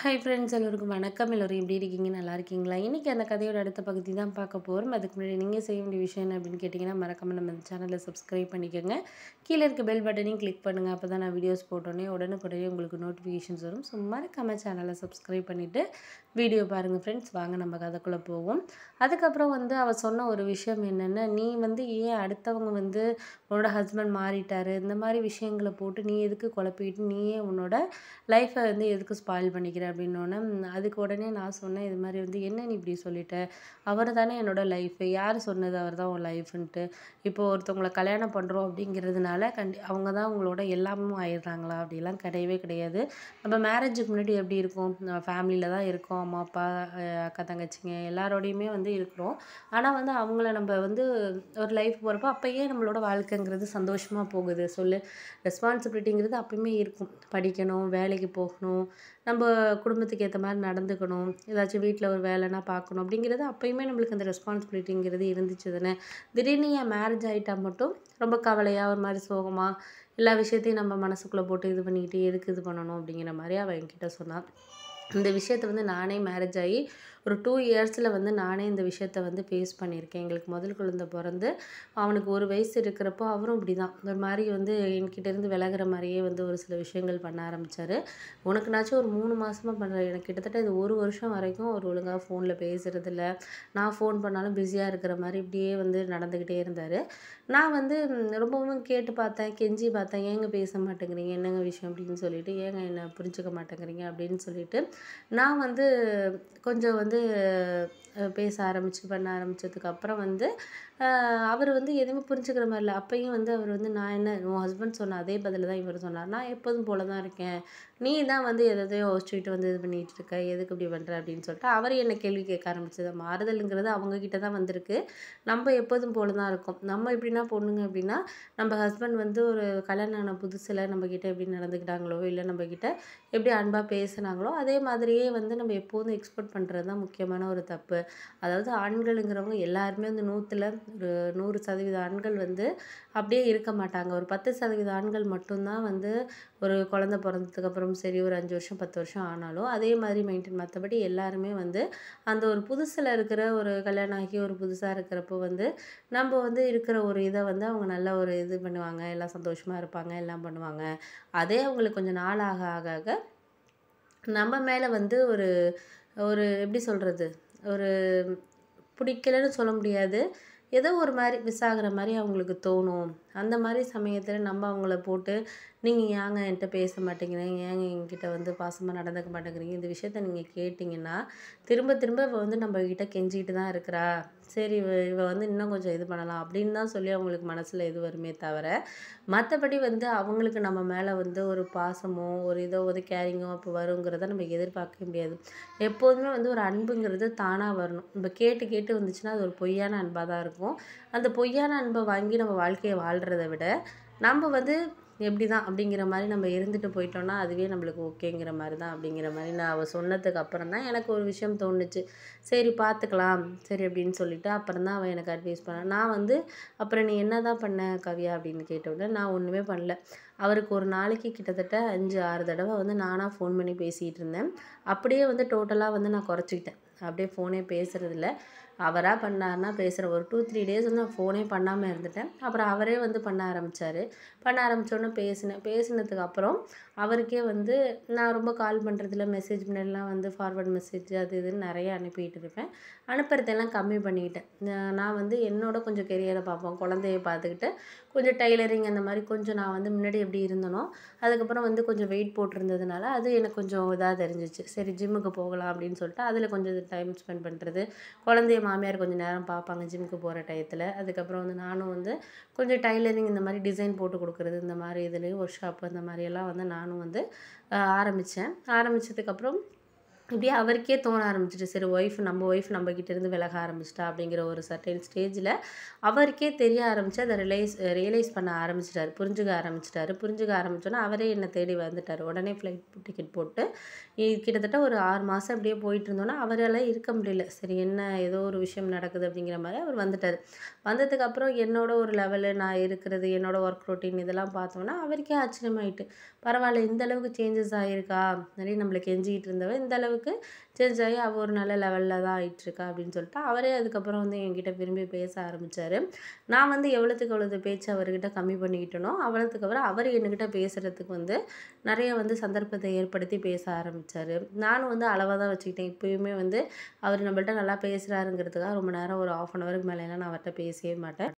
hi friends எல்லோருக்கும் வணக்கம் எல்லோரும் எப்படி இருக்கீங்க நல்லா இருக்கீங்களா இன்றைக்கி அந்த கதையோட அடுத்த பகுதி தான் பார்க்க போகிறோம் அதுக்கு முன்னாடி நீங்கள் செய்ய வேண்டிய விஷயம் என்ன அப்படின்னு கேட்டிங்கன்னா மறக்காமல் நம்ம சேனலை சப்ஸ்கிரைப் பண்ணிக்கோங்க கீழே இருக்க பெல் பட்டனையும் கிளிக் பண்ணுங்கள் அப்போ தான் நான் வீடியோஸ் போட்டோன்னே உடனுக்குடனே உங்களுக்கு நோட்டிஃபிகேஷன்ஸ் வரும் ஸோ மறக்காமல் சேனலை சப்ஸ்கிரைப் பண்ணிவிட்டு வீடியோ பாருங்கள் ஃப்ரெண்ட்ஸ் வாங்க நம்ம கதைக்குள்ளே போவோம் அதுக்கப்புறம் வந்து அவள் சொன்ன ஒரு விஷயம் என்னென்னா நீ வந்து ஏன் அடுத்தவங்க வந்து உன்னோட ஹஸ்பண்ட் மாறிட்டாரு இந்த மாதிரி விஷயங்களை போட்டு நீ எதுக்கு குழப்பிட்டு நீயே உன்னோட லைஃப்பை வந்து எதுக்கு ஸ்பாயில் பண்ணிக்கிற அப்படின்னோடனே அதுக்கு உடனே நான் சொன்னேன் இது மாதிரி வந்து என்ன நீ இப்படி சொல்லிட்ட அவர் தானே என்னோட லைஃபு யார் சொன்னது அவர் தான் உன் லைஃப்ன்ட்டு இப்போ ஒருத்தவங்களை கல்யாணம் பண்ணுறோம் அப்படிங்கிறதுனால கண்டி அவங்க தான் உங்களோட எல்லாமும் ஆயிடுறாங்களா அப்படிலாம் கிடையவே கிடையாது நம்ம மேரேஜுக்கு முன்னாடி எப்படி இருக்கும் நம்ம ஃபேமிலியில் தான் இருக்கோம் அம்மா அப்பா அஹ் அக்கா தங்கச்சிங்க எல்லாரோடையுமே வந்து இருக்கிறோம் ஆனால் வந்து அவங்கள நம்ம வந்து ஒரு லைஃப் போகிறப்போ அப்போயே நம்மளோட வாழ்க்கைங்கிறது சந்தோஷமாக போகுது சொல்லு ரெஸ்பான்சிபிலிட்டிங்கிறது அப்பயுமே இருக்கும் படிக்கணும் வேலைக்கு போகணும் நம்ம குடும்பத்துக்கு ஏற்ற மாதிரி நடந்துக்கணும் ஏதாச்சும் வீட்டில் ஒரு வேலைனா பார்க்கணும் அப்படிங்கிறது அப்பயுமே நம்மளுக்கு அந்த ரெஸ்பான்சிபிலிட்டிங்கிறது இருந்துச்சு தானே திடீர்னு என் மேரேஜ் ஆகிட்டா மட்டும் ரொம்ப கவலையாக ஒரு மாதிரி சோகமாக எல்லா விஷயத்தையும் நம்ம மனசுக்குள்ளே போட்டு இது பண்ணிக்கிட்டு எதுக்கு இது பண்ணணும் அப்படிங்கிற மாதிரி அவள் என்கிட்ட சொன்னான் இந்த விஷயத்தை வந்து நானே மேரேஜ் ஆகி ஒரு டூ இயர்ஸில் வந்து நானே இந்த விஷயத்த வந்து ஃபேஸ் பண்ணியிருக்கேன் எங்களுக்கு முதல் குழந்தை பிறந்து அவனுக்கு ஒரு வயசு இருக்கிறப்போ அவரும் இப்படி தான் ஒரு மாதிரி வந்து என்கிட்ட இருந்து விலகுற மாதிரியே வந்து ஒரு சில விஷயங்கள் பண்ண ஆரம்பித்தார் உனக்குனாச்சும் ஒரு மூணு மாதமாக பண்ணுற எனக்கு கிட்டத்தட்ட இது ஒரு வருஷம் வரைக்கும் ஒரு ஒழுங்காக ஃபோனில் பேசுகிறதில்ல நான் ஃபோன் பண்ணாலும் பிஸியாக இருக்கிற மாதிரி இப்படியே வந்து நடந்துக்கிட்டே இருந்தார் நான் வந்து ம், ரொம்பவும் கேட்டு பார்த்தேன் கெஞ்சி பார்த்தேன் ஏங்க பேச மாட்டேங்கிறீங்க என்னங்க விஷயம் அப்படின்னு சொல்லிட்டு ஏங்க என்ன புரிஞ்சுக்க மாட்டேங்கிறீங்க அப்படின்னு சொல்லிட்டு நான் வந்து கொஞ்சம் வந்து அஹ், பேச ஆரம்பிச்சு பண்ண ஆரம்பிச்சதுக்கு அப்புறம் வந்து அவர் வந்து எதுவுமே புரிஞ்சுக்கிற மாதிரி இல்லை அப்பயும் வந்து அவர் வந்து நான் என்ன உன் ஹஸ்பண்ட் சொன்ன அதே பதில் தான் இவர் சொன்னார் நான் எப்போதும் போல தான் இருக்கேன் நீ தான் வந்து எதையோ யோசிச்சுட்டு வந்து இது பண்ணிட்டு இருக்க எதுக்கு இப்படி பண்ணுற அப்படின்னு சொல்லிட்டு அவர் என்ன கேள்வி கேட்க ஆரம்பிச்சது மாறுதலுங்கிறது அவங்க கிட்ட தான் வந்திருக்கு நம்ம எப்போதும் போல தான் இருக்கோம் நம்ம எப்படின்னா பொண்ணுங்க அப்படின்னா நம்ம ஹஸ்பண்ட் வந்து ஒரு கல்யாணம் ஆன புதுசில் நம்ம கிட்ட எப்படி நடந்துக்கிட்டாங்களோ இல்லை நம்ம கிட்ட எப்படி அன்பாக பேசுனாங்களோ அதே மாதிரியே வந்து நம்ம எப்போதும் எக்ஸ்பெக்ட் பண்ணுறது தான் முக்கியமான ஒரு தப்பு அதாவது ஆண்களுங்கிறவங்க எல்லாருமே வந்து நூற்றில் ஒரு நூறு சதவீத ஆண்கள் வந்து அப்படியே இருக்க மாட்டாங்க ஒரு பத்து சதவீத ஆண்கள் மட்டும்தான் வந்து ஒரு குழந்தை பிறந்ததுக்கு அப்புறம் சரி ஒரு அஞ்சு வருஷம் பத்து வருஷம் ஆனாலும் அதே மாதிரி மெயின்டைன் மற்றபடி எல்லாருமே வந்து அந்த ஒரு புதுசில் இருக்கிற ஒரு கல்யாணம் ஆகி ஒரு புதுசாக இருக்கிறப்போ வந்து நம்ம வந்து இருக்கிற ஒரு இதை வந்து அவங்க நல்ல ஒரு இது பண்ணுவாங்க எல்லாம் சந்தோஷமாக இருப்பாங்க எல்லாம் பண்ணுவாங்க அதே அவங்களுக்கு கொஞ்சம் நாள் ஆக ஆக ஆக நம்ம மேலே வந்து ஒரு ஒரு எப்படி சொல்கிறது ஒரு பிடிக்கலன்னு சொல்ல முடியாது ஏதோ ஒரு மாதிரி மிஸ் ஆகுற மாதிரி அவங்களுக்கு தோணும் அந்த மாதிரி சமயத்தில் நம்ம அவங்கள போட்டு நீங்கள் ஏங்க என்கிட்ட பேச மாட்டேங்கிறீங்க ஏங்க என்கிட்ட வந்து பாசமாக நடந்துக்க மாட்டேங்கிறீங்க இந்த விஷயத்த நீங்கள் கேட்டிங்கன்னா திரும்ப திரும்ப இவ வந்து நம்ம கிட்ட கெஞ்சிக்கிட்டு தான் இருக்கிறா சரி இவ இவ வந்து இன்னும் கொஞ்சம் இது பண்ணலாம் அப்படின்னு தான் சொல்லி அவங்களுக்கு மனசில் இது வருமே தவிர மற்றபடி வந்து அவங்களுக்கு நம்ம மேலே வந்து ஒரு பாசமோ ஒரு இதோ ஒரு கேரிங்கோ அப்போ வருங்கிறத நம்ம எதிர்பார்க்க முடியாது எப்போதுமே வந்து ஒரு அன்புங்கிறது தானாக வரணும் நம்ம கேட்டு கேட்டு வந்துச்சுன்னா அது ஒரு பொய்யான அன்பாக தான் இருக்கும் அந்த பொய்யான அன்பை வாங்கி நம்ம வாழ்க்கையை வாழ்கிறத விட நம்ம வந்து எப்படி தான் அப்படிங்கிற மாதிரி நம்ம இருந்துட்டு போயிட்டோம்னா அதுவே நம்மளுக்கு ஓகேங்கிற மாதிரி தான் அப்படிங்கிற மாதிரி நான் அவள் சொன்னதுக்கு அப்புறம் தான் எனக்கு ஒரு விஷயம் தோணுச்சு சரி பார்த்துக்கலாம் சரி அப்படின்னு சொல்லிட்டு அப்புறம் தான் அவள் எனக்கு அட்வைஸ் பண்ணா நான் வந்து அப்புறம் நீ என்ன தான் பண்ண கவியா அப்படின்னு கேட்டவுடனே நான் ஒன்றுமே பண்ணல அவருக்கு ஒரு நாளைக்கு கிட்டத்தட்ட அஞ்சு ஆறு தடவை வந்து நானாக ஃபோன் பண்ணி பேசிகிட்டு இருந்தேன் அப்படியே வந்து டோட்டலாக வந்து நான் குறைச்சிக்கிட்டேன் அப்படியே ஃபோனே பேசுறதில்ல அவராக பண்ணாருன்னா பேசுகிற ஒரு டூ த்ரீ டேஸ் வந்து நான் ஃபோனே பண்ணாமல் இருந்துட்டேன் அப்புறம் அவரே வந்து பண்ண ஆரம்பித்தார் பண்ண ஆரம்பித்தோன்னே பேசினேன் பேசினதுக்கு அப்புறம் அவருக்கே வந்து நான் ரொம்ப கால் பண்ணுறதுல மெசேஜ் முன்னாடிலாம் வந்து ஃபார்வர்ட் மெசேஜ் அது இதுன்னு நிறைய அனுப்பிட்டு இருப்பேன் அனுப்புறதெல்லாம் கம்மி பண்ணிக்கிட்டேன் நான் நான் வந்து என்னோட கொஞ்சம் கெரியரை பார்ப்போம் குழந்தைய பார்த்துக்கிட்டு கொஞ்சம் டைலரிங் அந்த மாதிரி கொஞ்சம் நான் வந்து முன்னாடி எப்படி இருந்தனோ அதுக்கப்புறம் வந்து கொஞ்சம் வெயிட் போட்டிருந்ததுனால அது எனக்கு கொஞ்சம் இதாக தெரிஞ்சிச்சு சரி ஜிம்முக்கு போகலாம் அப்படின்னு சொல்லிட்டு அதில் கொஞ்சம் டைம் ஸ்பெண்ட் பண்ணுறது குழந்தைய மாமியார் கொஞ்சம் நேரம் பார்ப்பாங்க ஜிம்முக்கு போகிற டயத்தில் அதுக்கப்புறம் வந்து நானும் வந்து கொஞ்சம் டைலரிங் இந்த மாதிரி டிசைன் போட்டு கொடுக்குறது இந்த மாதிரி இதுலேயும் ஒர்க் ஷாப் அந்த மாதிரியெல்லாம் வந்து நானும் வந்து ஆரம்பித்தேன் ஆரம்பித்ததுக்கப்புறம் இப்படியே அவருக்கே தோண ஆரம்பிச்சிட்டு சரி ஒய்ஃப் நம்ம ஒய்ஃப் நம்ம கிட்ட இருந்து விலக ஆரம்பிச்சிட்டா அப்படிங்கிற ஒரு சர்டைன் ஸ்டேஜில் அவருக்கே தெரிய ஆரம்பிச்சு அதை ரிலைஸ் ரியலைஸ் பண்ண ஆரம்பிச்சிட்டாரு புரிஞ்சுக்க ஆரம்பிச்சிட்டாரு புரிஞ்சுக்க ஆரம்பிச்சோன்னா அவரே என்னை தேடி வந்துட்டார் உடனே ஃப்ளைட் டிக்கெட் போட்டு இ- கிட்டத்தட்ட ஒரு ஆறு மாதம் அப்படியே போயிட்டு இருந்தோன்னா அவரால் இருக்க முடியல சரி என்ன ஏதோ ஒரு விஷயம் நடக்குது அப்படிங்கிற மாதிரி அவர் வந்துட்டார் வந்ததுக்கு அப்புறம் என்னோட ஒரு லெவலு நான் இருக்கிறது என்னோட ஒர்க் ரொட்டீன் இதெல்லாம் பார்த்தோன்னா அவருக்கே ஆச்சரியமாயிட்டு பரவாயில்ல இந்த அளவுக்கு சேஞ்சஸ் ஆகிருக்கா நிறைய நம்மளுக்கு கெஞ்சிக்கிட்டு இருந்தவ இந்த அளவுக்கு சேஞ்ச் ஆகி அவள் ஒரு நல்ல லெவலில் தான் ஆயிட்டுருக்கா அப்படின்னு சொல்லிட்டு அவரே அதுக்கப்புறம் வந்து என்கிட்ட விரும்பி பேச ஆரம்பித்தார் நான் வந்து எவ்வளோத்துக்கு எவ்வளோ பேச்சு அவர்கிட்ட கம்மி பண்ணிக்கிட்டனோ அவ்வளோத்துக்கு அப்புறம் அவர் என்கிட்ட பேசுகிறதுக்கு வந்து நிறைய வந்து சந்தர்ப்பத்தை ஏற்படுத்தி பேச ஆரம்பித்தார் நானும் வந்து அளவாக தான் வச்சுக்கிட்டேன் இப்போயுமே வந்து அவர் நம்மள்ட்ட நல்லா பேசுகிறாருங்கிறதுக்காக ரொம்ப நேரம் ஒரு ஆஃப் அன் ஹவருக்கு மேலேலாம் நான் அவர்கிட்ட பேசவே மாட்டேன்